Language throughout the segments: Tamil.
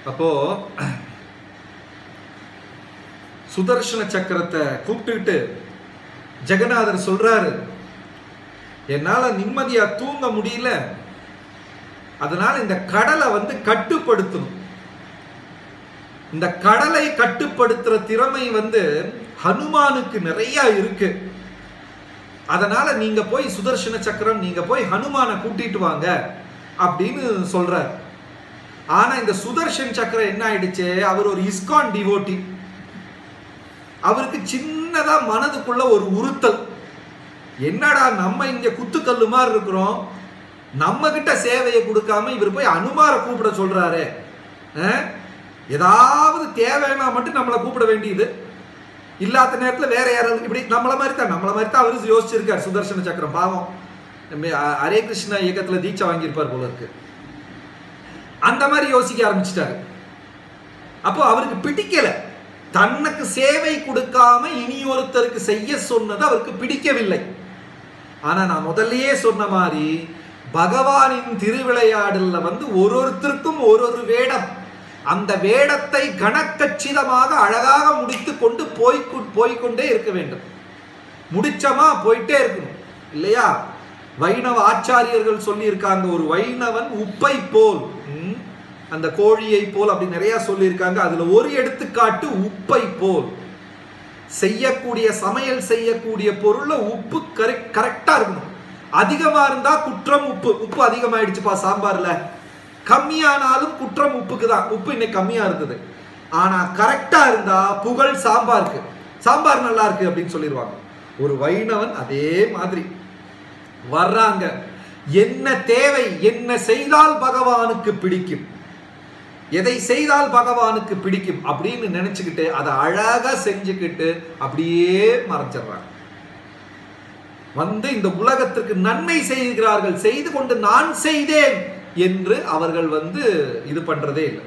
அப்போ சுதர்ஷன சக்கரத்தை கூப்பிட்டுக்கிட்டு ஜெகநாதர் சொல்றாரு என்னால நிம்மதியா தூங்க முடியல அதனால இந்த கடலை வந்து கட்டுப்படுத்தணும் இந்த கடலை கட்டுப்படுத்துற திறமை வந்து ஹனுமானுக்கு நிறைய இருக்கு அதனால நீங்க போய் சுதர்சன சக்கரம் நீங்க போய் ஹனுமானை கூட்டிட்டு வாங்க அப்படின்னு சொல்றார் ஆனா இந்த சுதர்ஷன் சக்கரம் என்ன ஆயிடுச்சு அவர் ஒரு இஸ்கான் டிவோட்டி அவருக்கு சின்னதா மனதுக்குள்ள ஒரு உறுத்தல் என்னடா நம்ம இங்க குத்துக்கல்லு மாதிரி இருக்கிறோம் நம்ம கிட்ட சேவையை கொடுக்காம இவர் போய் அனுமாரை கூப்பிட சொல்றாரு அஹ்? ஏதாவது தேவைன்னா மட்டும் நம்மளை கூப்பிட வேண்டியது இல்லாத நேரத்தில் வேற யாராவது இப்படி நம்மள மாதிரி தான் நம்மள மாதிரி தான் அவரு யோசிச்சிருக்கார் சுதர்சன சக்கரம் பாவம் நம்ம அ- ஹரே கிருஷ்ணா இயக்கத்துல தீட்சை வாங்கியிருப்பார் போல இருக்கு அந்த மாதிரி யோசிக்க ஆரம்பிச்சிட்டாரு அப்போ அவருக்கு பிடிக்கல தனக்கு சேவை கொடுக்காம இனி ஒருத்தருக்கு செய்ய சொன்னது அவருக்கு பிடிக்கவில்லை ஆனா நான் முதல்லயே சொன்ன மாதிரி பகவானின் திருவிளையாடல்ல வந்து ஒரு ஒருத்தருக்கும் ஒரு ஒரு வேடம் அந்த வேடத்தை கணக்கச்சிதமாக அழகாக முடித்து கொண்டு போய் போய்க்கொண்டே இருக்க வேண்டும் முடிச்சமா போயிட்டே இருக்கணும் இல்லையா வைணவ ஆச்சாரியர்கள் சொல்லியிருக்காங்க ஒரு வைணவன் உப்பை போல் ம், அந்த கோழியை போல் அப்படி நிறைய சொல்லியிருக்காங்க அதுல ஒரு எடுத்துக்காட்டு உப்பை போல் செய்யக்கூடிய சமையல் செய்யக்கூடிய பொருள்ல உப்பு கரெக்ட் கரெக்டா இருக்கணும் அதிகமா இருந்தா குற்றம் உப்பு உப்பு அதிகமாயிடுச்சுப்பா சாம்பார்ல கம்மியானாலும் குற்றம் உப்புக்கு தான் உப்பு இன்னைக்கு கம்மியா இருந்தது ஆனா கரெக்டா இருந்தா புகழ் சாம்பாருக்கு சாம்பார் நல்லா இருக்கு அப்படின்னு சொல்லிடுவாங்க ஒரு வைணவன் அதே மாதிரி வர்றாங்க என்ன தேவை என்ன செய்தால் பகவானுக்கு பிடிக்கும் எதை செய்தால் பகவானுக்கு பிடிக்கும் அப்படின்னு நினைச்சுக்கிட்டு அதை அழகா செஞ்சுக்கிட்டு அப்படியே மறைச்சிடுறாங்க வந்து இந்த உலகத்திற்கு நன்மை செய்கிறார்கள் செய்து கொண்டு நான் செய்தேன் என்று அவர்கள் வந்து இது பண்றதே இல்லை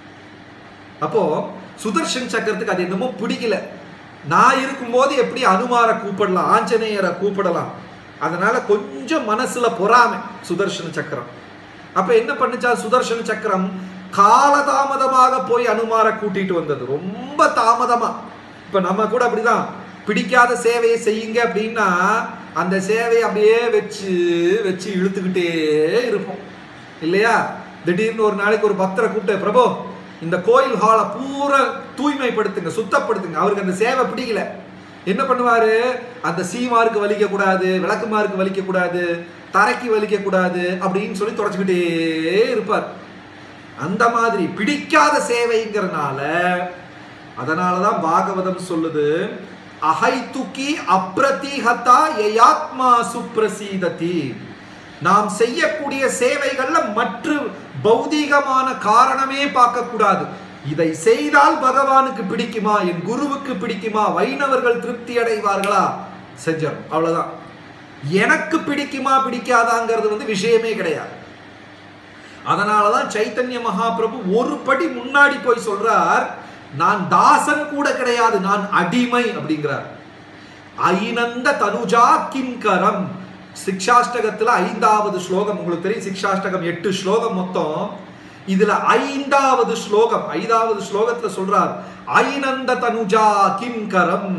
அப்போ சுதர்ஷன் சக்கரத்துக்கு அது என்னமோ பிடிக்கல நான் இருக்கும்போது எப்படி அனுமாரை கூப்பிடலாம் ஆஞ்சநேயரை கூப்பிடலாம் அதனால கொஞ்சம் மனசுல பொறாமை சுதர்ஷன சக்கரம் அப்ப என்ன பண்ணுச்சா சுதர்ஷன சக்கரம் காலதாமதமாக போய் அனுமாரை கூட்டிட்டு வந்தது ரொம்ப தாமதமா இப்ப நம்ம கூட அப்படிதான் பிடிக்காத சேவையை செய்யுங்க அப்படின்னா அந்த சேவையை அப்படியே வச்சு வச்சு இழுத்துக்கிட்டே இருப்போம் இல்லையா திடீர்னு ஒரு நாளைக்கு ஒரு பக்தரை கூப்பிட்டு பிரபு இந்த கோயில் ஹாலை பூரா தூய்மைப்படுத்துங்க சுத்தப்படுத்துங்க அவருக்கு அந்த சேவை பிடிக்கல என்ன பண்ணுவாரு அந்த சீமாருக்கு வலிக்க கூடாது விளக்குமாருக்கு வலிக்க கூடாது தரைக்கு வலிக்க கூடாது அப்படின்னு சொல்லி தொடச்சுக்கிட்டே இருப்பார் அந்த மாதிரி பிடிக்காத சேவைங்கிறனால அதனாலதான் பாகவதம் சொல்லுது அஹைதுகி அப்ரதிஹதா யயாத்மா சுப்ரசீததி நாம் செய்யக்கூடிய சேவைகள்ல மற்ற பௌதீகமான காரணமே பார்க்க கூடாது இதை செய்தால் பகவானுக்கு பிடிக்குமா என் குருவுக்கு பிடிக்குமா வைணவர்கள் திருப்தி அடைவார்களா செஞ்சோம் அவ்வளவுதான் எனக்கு பிடிக்குமா பிடிக்காதாங்கிறது வந்து விஷயமே கிடையாது அதனாலதான் சைத்தன்ய மகாபிரபு ஒரு படி முன்னாடி போய் சொல்றார் நான் தாசன் கூட கிடையாது நான் அடிமை அப்படிங்கிறார் ஐநந்த தனுஜா கிங்கரம் சிக்ஷாஷ்டகத்துல ஐந்தாவது ஸ்லோகம் உங்களுக்கு தெரியும் சிக்ஷாஷ்டகம் எட்டு ஸ்லோகம் மொத்தம் இதுல ஐந்தாவது ஸ்லோகம் ஐந்தாவது ஸ்லோகத்துல சொல்றார் ஐநந்த தனுஜா கிங்கரம்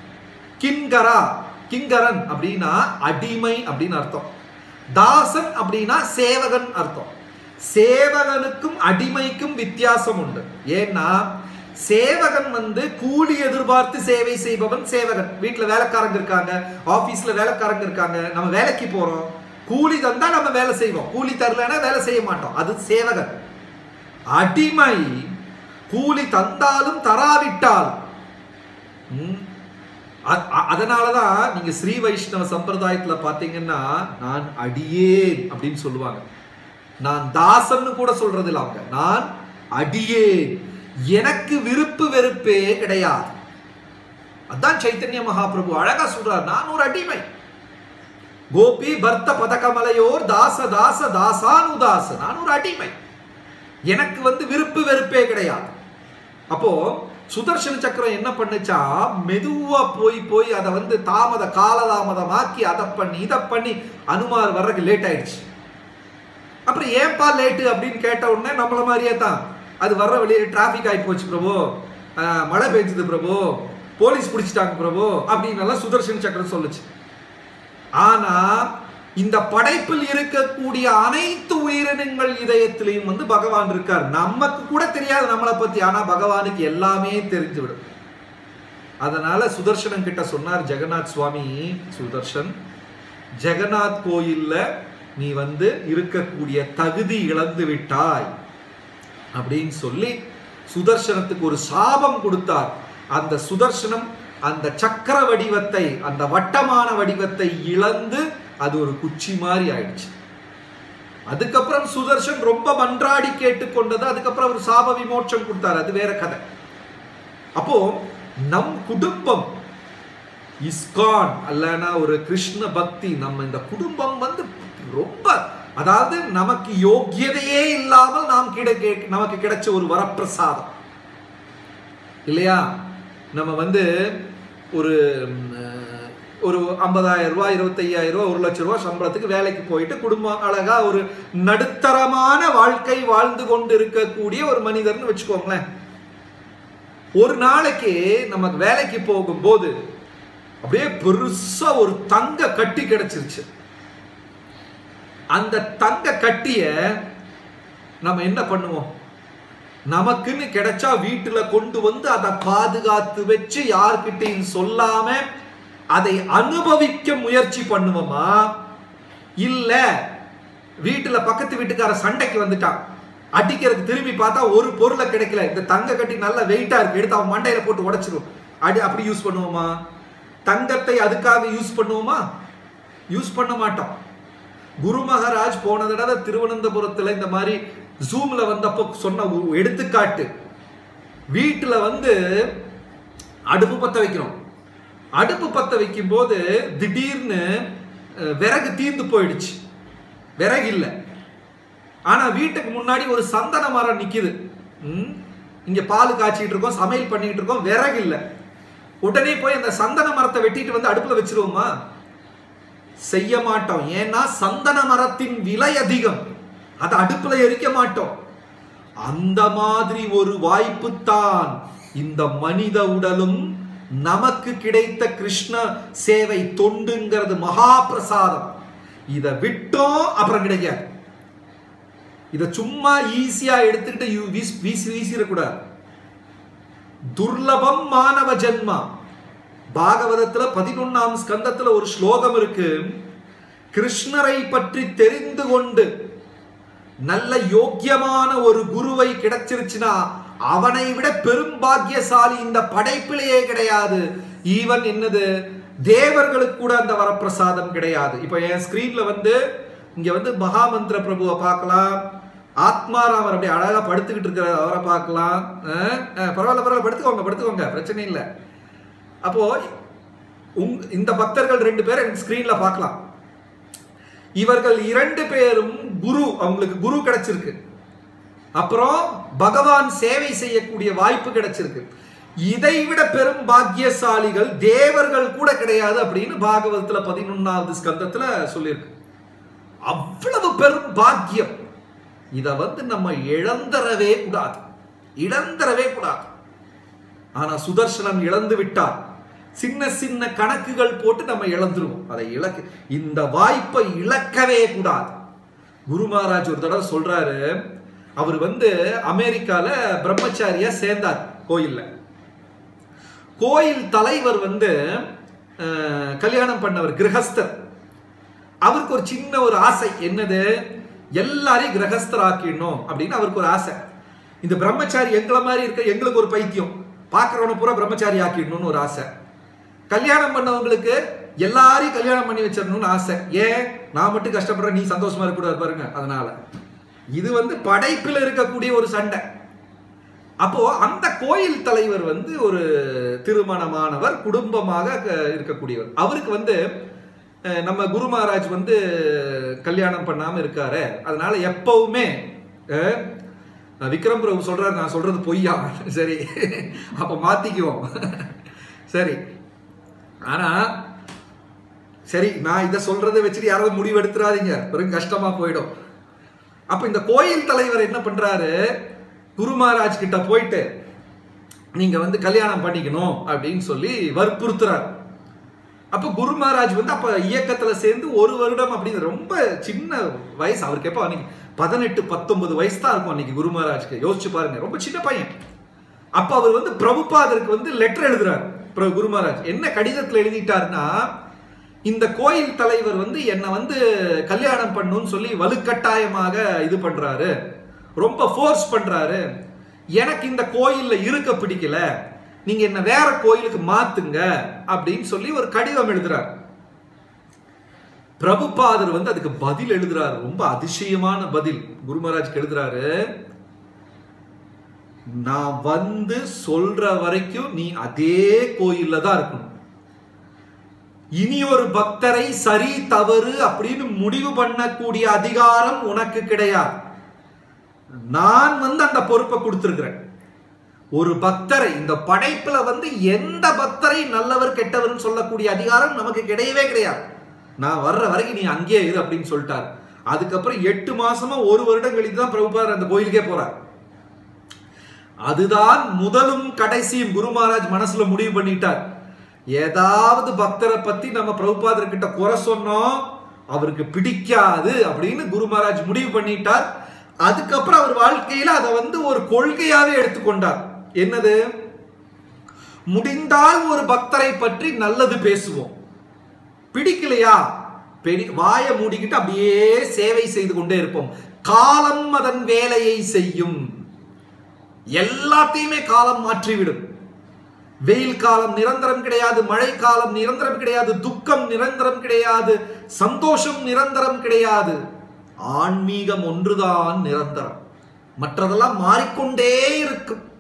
கிங்கரா கிங்கரன் அப்படின்னா அடிமை அப்படின்னு அர்த்தம் தாசன் அப்படின்னா சேவகன் அர்த்தம் சேவகனுக்கும் அடிமைக்கும் வித்தியாசம் உண்டு ஏன்னா சேவகன் வந்து கூலி எதிர்பார்த்து சேவை செய்பவன் சேவகன் வீட்டுல வேலைக்காரங்க இருக்காங்க ஆபீஸ்ல வேலைக்காரங்க இருக்காங்க நம்ம வேலைக்கு போறோம் கூலி தந்தா நம்ம வேலை செய்வோம் கூலி தரலன்னா வேலை செய்ய மாட்டோம் அது சேவகன் அடிமை கூலி தந்தாலும் தராவிட்டாலும் ம், அ- அ- அதனாலதான் நீங்க ஸ்ரீ வைஷ்ணவ சம்பிரதாயத்துல பாத்தீங்கன்னா நான் அடியேன் அப்படின்னு சொல்லுவாங்க நான் தாசன்னு கூட சொல்றது இல்ல அவங்க நான் அடியேன் எனக்கு விருப்பு வெறுப்பே கிடையாது அதான் சைத்தன்ய மகாபிரபு அழகா சொல்றார் நான் ஒரு அடிமை கோபி பர்த்த பதகமலையோர் தாச தாச தாசானுதாச நான் ஒரு அடிமை எனக்கு வந்து விருப்பு வெறுப்பே கிடையாது அப்போ சுதர்ஷன சக்கரம் என்ன பண்ணுச்சா மெதுவா போய் போய் அதை வந்து தாமத காலதாமதமாக்கி அதை பண்ணி இதை பண்ணி அனுமார் வர்றதுக்கு லேட் ஆயிடுச்சு அப்புறம் ஏன்பா லேட்டு அப்படின்னு கேட்ட உடனே நம்மள மாதிரியே தான் அது வர்ற வழியே டிராஃபிக் ஆகி போச்சு பிரபு அஹ், மழை பெஞ்சது பிரபு போலீஸ் பிடிச்சிட்டாங்க பிரபு அப்படின்னு எல்லாம் சுதர்ஷன் சக்கரம் சொல்லுச்சு ஆனா இந்த படைப்பில் இருக்கக்கூடிய அனைத்து உயிரினங்கள் இதயத்திலையும் வந்து பகவான் இருக்கார் நமக்கு கூட தெரியாது நம்மளை பத்தி ஆனா பகவானுக்கு எல்லாமே தெரிஞ்சு விடும் அதனால சுதர்சனம் கிட்ட சொன்னார் ஜெகநாத் சுவாமி சுதர்ஷன் ஜெகநாத் கோயில்ல நீ வந்து இருக்கக்கூடிய தகுதி இழந்து விட்டாய் அப்படின்னு சொல்லி சுதர்சனத்துக்கு ஒரு சாபம் கொடுத்தார் அந்த சுதர்சனம் அந்த சக்கர வடிவத்தை அந்த வட்டமான வடிவத்தை இழந்து அது ஒரு குச்சி மாதிரி ஆயிடுச்சு அதுக்கப்புறம் சுதர்ஷன் ரொம்ப மன்றாடி கேட்டுக்கொண்டது அதுக்கப்புறம் அவர் சாப விமோட்சம் கொடுத்தார் அது வேற கதை அப்போ நம் குடும்பம் இஸ்கான் அல்லனா ஒரு கிருஷ்ண பக்தி நம்ம இந்த குடும்பம் வந்து ரொம்ப அதாவது நமக்கு யோக்கியதையே இல்லாமல் நாம் கிடைக்க நமக்கு கிடைச்ச ஒரு வரப்பிரசாதம் இல்லையா நம்ம வந்து ஒரு ம், அஹ், ஒரு ஐம்பதாயிரம் ரூபாய் இருபத்தையாயிரம் ரூபாய் ஒரு லட்சம் ரூபாய் சம்பளத்துக்கு வேலைக்கு போயிட்டு குடும்பம் அழகா ஒரு நடுத்தரமான வாழ்க்கை வாழ்ந்து கொண்டு இருக்கக்கூடிய ஒரு மனிதர்னு வச்சுக்கோங்களேன் ஒரு நாளைக்கு நமக்கு வேலைக்கு போகும்போது அப்படியே பெருசா ஒரு தங்க கட்டி கிடைச்சிருச்சு அந்த தங்க கட்டிய நம்ம என்ன பண்ணுவோம் நமக்குன்னு கிடைச்சா வீட்டுல கொண்டு வந்து அதை பாதுகாத்து வச்சு யார்கிட்டையும் சொல்லாம அதை அனுபவிக்க முயற்சி பண்ணுவோமா இல்ல வீட்டுல பக்கத்து வீட்டுக்கார சண்டைக்கு வந்துட்டான் அடிக்கிறதுக்கு திரும்பி பார்த்தா ஒரு பொருளை கிடைக்கல இந்த தங்க கட்டி நல்ல வெயிட்டா இருக்கு எடுத்து அவன் மண்டையில போட்டு உடைச்சிரும் அடி அப்படி யூஸ் பண்ணுவோமா தங்கத்தை அதுக்காக யூஸ் பண்ணுவோமா யூஸ் பண்ண மாட்டோம் குரு மகாராஜ் போன தடவை திருவனந்தபுரத்துல இந்த மாதிரி ஜூம்ல வந்தப்போ சொன்ன ஒரு எடுத்துக்காட்டு வீட்டுல வந்து அடுப்பு பத்த வைக்கிறோம் அடுப்பு பத்த வைக்கும் போது திடீர்னு அஹ், விறகு தீர்ந்து போயிடுச்சு விறகு இல்லை ஆனா வீட்டுக்கு முன்னாடி ஒரு சந்தன மரம் நிக்குது ம்? இங்க பால் காய்ச்சிட்டு இருக்கோம் சமையல் பண்ணிட்டு இருக்கோம் விறகு இல்லை உடனே போய் அந்த சந்தன மரத்தை வெட்டிட்டு வந்து அடுப்புல வச்சிருவோமா செய்ய மாட்டோம் ஏன்னா சந்தன மரத்தின் விலை அதிகம் அதை அடுப்புல எரிக்க மாட்டோம் அந்த மாதிரி ஒரு வாய்ப்பு தான் இந்த மனித உடலும் நமக்கு கிடைத்த கிருஷ்ண சேவை தொண்டுங்கிறது மகா பிரசாதம் இதை விட்டோம் அப்புறம் கிடைக்காது இதை சும்மா ஈஸியா எடுத்துக்கிட்டு யூ- வீசி வீசி வீசிடக்கூடாது துர்லபம் மானவ ஜென்மா பாகவதத்துல பதினொன்னாம் ஸ்கந்தத்துல ஒரு ஸ்லோகம் இருக்கு கிருஷ்ணரை பற்றி தெரிந்து கொண்டு நல்ல யோக்கியமான ஒரு குருவை கிடைச்சிருச்சுன்னா அவனை விட பெரும் பாக்கியசாலி இந்த படைப்பிலேயே கிடையாது ஈவன் என்னது தேவர்களுக்கு கூட அந்த வரப்பிரசாதம் கிடையாது இப்போ என் ஸ்கிரீன்ல வந்து இங்க வந்து மகாமந்திர பிரபுவை பார்க்கலாம் ஆத்மாராமர் அப்படி அழகா படுத்துக்கிட்டு இருக்கிற அவரை பார்க்கலாம் அஹ், அஹ், பரவாயில்ல பரவாயில்ல படுத்துக்கோங்க படுத்துக்கோங்க பிரச்சனை இல்லை அப்போ உங் இந்த பக்தர்கள் ரெண்டு பேர் எனக்கு ஸ்கிரீன்ல பார்க்கலாம் இவர்கள் இரண்டு பேரும் குரு அவங்களுக்கு குரு கிடைச்சிருக்கு அப்புறம் பகவான் சேவை செய்யக்கூடிய வாய்ப்பு கிடைச்சிருக்கு இதை விட பெரும் பாக்கியசாலிகள் தேவர்கள் கூட கிடையாது அப்படின்னு பாகவதத்துல பதினொன்னாவது ஸ்கந்தத்துல சொல்லியிருக்கு அவ்வளவு பெரும் பாக்கியம் இத வந்து நம்ம இழந்தரவே கூடாது இழந்தரவே கூடாது ஆனா சுதர்சனம் இழந்து விட்டார் சின்ன சின்ன கணக்குகள் போட்டு நம்ம இழந்துருவோம் அதை இழக்க இந்த வாய்ப்பை இழக்கவே கூடாது குரு மகாராஜ் ஒரு தடவை சொல்றாரு அவர் வந்து அமெரிக்கால பிரம்மச்சாரியா சேர்ந்தார் கோயில்ல கோயில் தலைவர் வந்து அஹ், கல்யாணம் பண்ணவர் கிரகஸ்தர் அவருக்கு ஒரு சின்ன ஒரு ஆசை என்னது எல்லாரையும் கிரகஸ்தர் ஆக்கிடணும் அப்படின்னு அவருக்கு ஒரு ஆசை இந்த பிரம்மச்சாரி எங்களை மாதிரி இருக்க எங்களுக்கு ஒரு பைத்தியம் பார்க்கறவன பூரா பிரம்மச்சாரி ஆக்கிடணும்னு ஒரு ஆசை கல்யாணம் பண்ணவங்களுக்கு எல்லாரையும் கல்யாணம் பண்ணி வச்சிடணும்னு ஆசை ஏன் நான் மட்டும் கஷ்டப்படுறேன் நீ சந்தோஷமா இருக்கக்கூடாது பாருங்க அதனால இது வந்து படைப்பில் இருக்கக்கூடிய ஒரு சண்டை அப்போ அந்த கோயில் தலைவர் வந்து ஒரு திருமணமானவர் குடும்பமாக க- இருக்கக்கூடியவர் அவருக்கு வந்து அஹ், நம்ம குரு மகாராஜ் வந்து கல்யாணம் பண்ணாம இருக்காரு அதனால எப்பவுமே அஹ், விக்ரம் பிரபு சொல்றாரு நான் சொல்றது பொய்யா சரி அப்ப மாத்திக்குவோம் சரி ஆனா சரி நான் இதை சொல்றதை வச்சுட்டு யாராவது முடிவு எடுத்துறாதீங்க பெரும் கஷ்டமா போயிடும் அப்ப இந்த கோயில் தலைவர் என்ன பண்றாரு குரு மகாராஜ் கிட்ட போயிட்டு நீங்க வந்து கல்யாணம் பண்ணிக்கணும் அப்படின்னு சொல்லி வற்புறுத்துறார் அப்ப குரு மகாராஜ் வந்து அப்ப இயக்கத்துல சேர்ந்து ஒரு வருடம் அப்படின்னு ரொம்ப சின்ன வயசு அவருக்கு எப்ப அன்னைக்கு பதினெட்டு பத்தொன்பது வயசு தான் இருக்கும் அன்னைக்கு குரு மகாராஜ்க்கு யோசிச்சு பாருங்க ரொம்ப சின்ன பையன் அப்ப அவர் வந்து பிரபுபாதருக்கு வந்து லெட்டர் எழுதுறார் பிர- குரு மகாராஜ் என்ன கடிதத்துல எழுதிட்டாருன்னா இந்த கோயில் தலைவர் வந்து என்னை வந்து கல்யாணம் பண்ணுன்னு சொல்லி வலுக்கட்டாயமாக இது பண்றாரு ரொம்ப ஃபோர்ஸ் பண்றாரு எனக்கு இந்த கோயில்ல இருக்க பிடிக்கல நீங்க என்ன வேற கோயிலுக்கு மாத்துங்க அப்படின்னு சொல்லி ஒரு கடிதம் எழுதுறார் பிரபுபாதர் வந்து அதுக்கு பதில் எழுதுறாரு ரொம்ப அதிசயமான பதில் குருமராஜ்க்கு எழுதுறாரு நான் வந்து சொல்ற வரைக்கும் நீ அதே கோயில்ல தான் இருக்கணும் இனி ஒரு பக்தரை சரி தவறு அப்படின்னு முடிவு பண்ணக்கூடிய அதிகாரம் உனக்கு கிடையாது நான் வந்து அந்த பொறுப்பை கொடுத்திருக்கிறேன் ஒரு பக்தரை இந்த படைப்புல வந்து எந்த பக்தரை நல்லவர் கெட்டவர்னு சொல்லக்கூடிய அதிகாரம் நமக்கு கிடையவே கிடையாது நான் வர்ற வரைக்கும் நீ அங்கேயே இரு அப்படின்னு சொல்லிட்டார் அதுக்கப்புறம் எட்டு மாசமா ஒரு வருடம் கழித்து தான் பிரபுபாதர் அந்த கோயிலுக்கே போறார் அதுதான் முதலும் கடைசியும் குரு மகாராஜ் மனசுல முடிவு பண்ணிட்டார் ஏதாவது பக்தரை பத்தி நம்ம பிரபுபாதர் கிட்ட குறை சொன்னோம் அவருக்கு பிடிக்காது அப்படின்னு குரு மகாராஜ் முடிவு பண்ணிட்டார் அதுக்கப்புறம் அவர் வாழ்க்கையில அதை வந்து ஒரு கொள்கையாவே எடுத்துக்கொண்டார் என்னது முடிந்தால் ஒரு பக்தரை பற்றி நல்லது பேசுவோம் பிடிக்கலையா பெரி வாயை மூடிக்கிட்டு அப்படியே சேவை செய்து கொண்டே இருப்போம் காலம் அதன் வேலையை செய்யும் எல்லாத்தையுமே காலம் மாற்றிவிடும் வெயில் காலம் நிரந்தரம் கிடையாது மழை காலம் நிரந்தரம் கிடையாது துக்கம் நிரந்தரம் கிடையாது சந்தோஷம் நிரந்தரம் கிடையாது ஆன்மீகம் ஒன்றுதான் நிரந்தரம் மற்றதெல்லாம் மாறிக்கொண்டே இருக்கும்